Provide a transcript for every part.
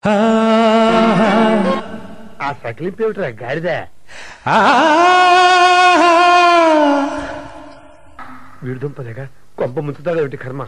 ఆ సకిలింపు ఏమిట్రా గాడిద వీడుదుంపలేగా కొంప ముంచుతాడేమిటి కర్మ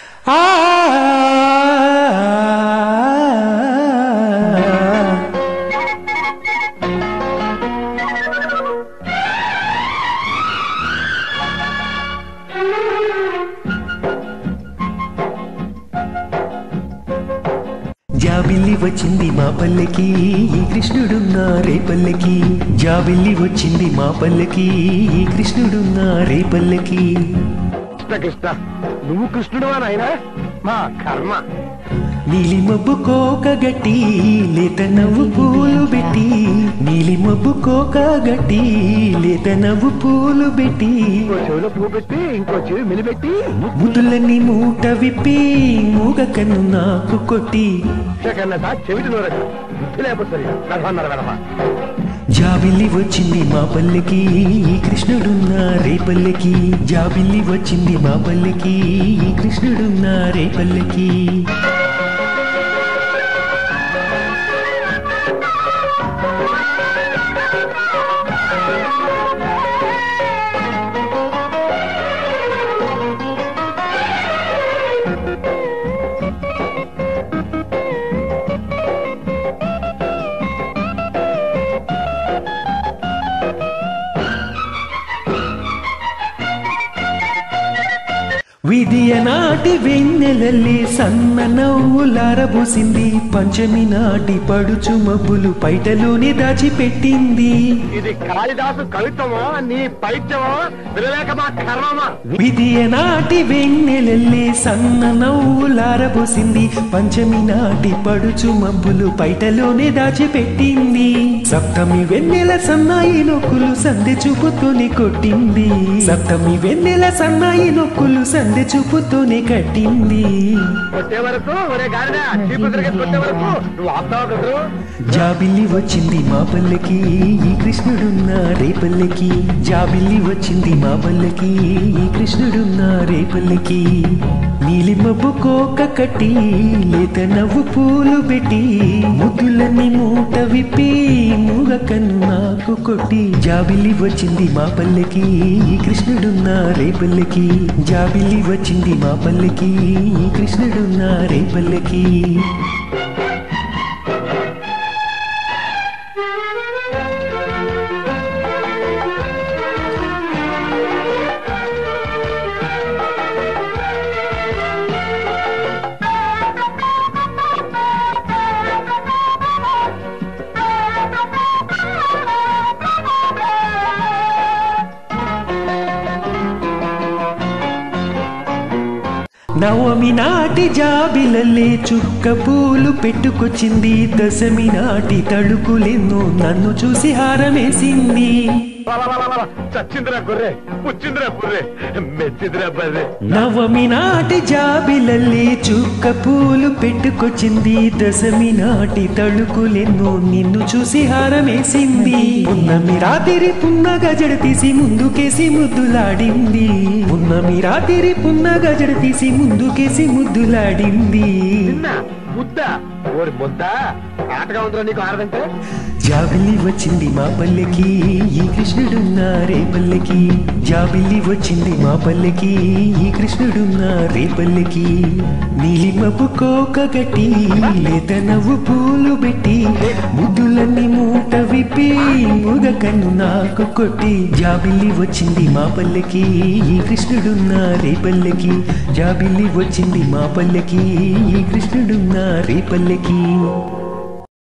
జాబిల్లి వచ్చింది మా పల్లెకి ఈ కృష్ణుడున్నా రేపల్లెకి జాబిల్లి వచ్చింది మా పల్లెకి ఈ కృష్ణుడున్నా రేపల్లెకి కృష్ణ కృష్ణ నువ్వు కృష్ణుడువా నాయనా మా కర్మ నీలి మబ్బు కోక గట్టి లేత నవ్వు పూలు పెట్టి నీలి మబ్బు కోక గట్టి లేత నవ్వు పూలు పెట్టి ఇంకో చెవిలో పువ్వు పెట్టి ఇంకో చెవి మెలిపెట్టి ముదులని మూట విప్పి మూగ కన్ను నాకు కొట్టి కన్నట చెవిటి నోరక బుద్ధి లేకపోతే సరిగా వెధవన్నర వెధవ జాబిల్లి వచ్చింది మా పల్లెకి ఈ కృష్ణుడున్నా రేపల్లెకి జాబిల్లి వచ్చింది మా పల్లెకి ఈ కృష్ణుడున్నా రేపల్లెకి విధియ నాటి వెన్నెలల్లి సన్న నవ్వులారబోసింది పంచమి నాటి పడుచు మబ్బులు పైటలోనే దాచిపెట్టింది ఇది కాళిదాసు కవిత్వమా నీ పైత్యమా వినలేక మా కర్మమా విధియ నాటి వెన్నెలల్లి సన్న నవ్వులారబోసింది పంచమి నాటి పడుచు మబ్బులు పైటలోనే దాచిపెట్టింది సప్తమి వెన్నెల సన్నాయి నొక్కులు సందె చూపుతోనే కొట్టింది సప్తమి వెన్నెల సన్నాయి నొక్కులు సందె చూపుతోనే కట్టింది కొట్టే వరకు ఒరే గాడిద చీపు తిరిగేసి కొట్టే వరకు నువ్వు ఆపుతావు కదరు జాబిల్లి వచ్చింది మా పల్లెకి ఈ కృష్ణుడున్నా రేపల్లెకి జాబిల్లి వచ్చింది మా పల్లెకి ఈ కృష్ణుడున్నా రేపల్లెకి నీలి మబ్బు కోక కట్టి లేత నవ్వు పూలు పెట్టి ముద్దులన్నీ మూట విప్పి మూగ కన్ను నాకు కొట్టి జాబిల్లి వచ్చింది మా పల్లెకి ఈ కృష్ణుడున్నా రేపల్లెకి జాబిల్లి వచ్చింది మా పల్లెకి ఈ కృష్ణుడున్నా రేపల్లెకి నవమి నాటి జాబిలల్లే చుక్క పూలు పెట్టుకొచ్చింది దశమి నాటి తడుకులెన్నో నన్ను చూసి హారమేసింది చచ్చిందిరా గొర్రె పుచ్చిందిరా బుర్రె మెచ్చిందిరా బర్రె నవమి నాటి జాబిలల్లే చుక్క పూలు పెట్టుకొచ్చింది దశమి నాటి తడుకులెన్నో నిన్ను చూసి హారమేసింది పున్నమి రాత్రి పున్నగ జడ తీసి ముందుకేసి ముద్దులాడింది పున్నమి రాత్రి పున్నగ జడ తీసి ముందుకేసి ముద్దులాడింది నిన్న ముద్ద ఓరి ముద్ద ఆటగా ఉందిరా నీకు ఆడదంటే జాబిల్లి వచ్చింది మా పల్లెకి ఈ కృష్ణుడున్నా రేపల్లెకి జాబిల్లి వచ్చింది మా పల్లెకి ఈ కృష్ణుడున్నా రేపల్లెకి నీలి మబ్బు కోక గట్టి లేత నవ్వు పూలు పెట్టి ముద్దులన్నీ మూట విప్పి ముగ కన్ను నాకు కొట్టి జాబిల్లి వచ్చింది మా పల్లెకి ఈ కృష్ణుడున్నా రేపల్లెకి జాబిల్లి వచ్చింది మా పల్లెకి ఈ కృష్ణుడున్నా రేపల్లెకి